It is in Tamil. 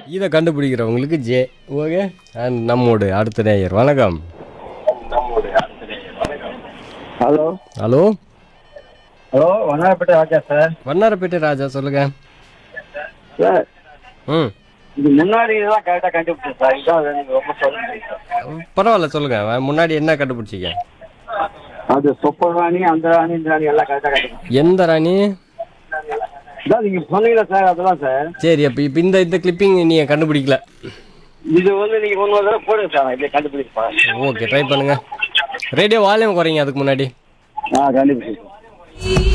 இதை கண்டுபிடிக்கிறவங்களுக்கு ஜே ஓகே அண்ட் நம்மோடு அடுத்த நேயர் வணக்கம் hello hello hello Vannarapettai Raja sir Vannarapettai Raja சொல்லுங்க சார் ம் இது முன்னாடி இதெல்லாம் கரெக்டாக கண்டுபிடிச்சேன் சார் இதான் எனக்கு ரொம்ப சொல்லுங்க பரவாயில்ல சொல்லுங்க வ- முன்னாடி என்ன கண்டுபிடிச்சிங்க அது சொப்ப ராணி அந்த ராணி இந்த ராணி எல்லாம் கரெக்டாக கண்டுபிடிச்சேன் எந்த ராணி இதான் நீங்க சொன்னீங்களா சார் அதெல்லாம் சார் சரி அப்போ இப்போ இந்த இந்த கிளிப்பிங் நீங்கள் கண்டுபிடிக்கல இது வந்து நீங்க ஒன்று தடவை போடுங்க சார் இப்படி கண்டுபிடிப்பேன் ஓகே ட்ரை பண்ணுங்க ரேடியோ வால்யூம் குறைங்க அதுக்கு முன்னாடி ஆ கண்டுபிடிச்சேன்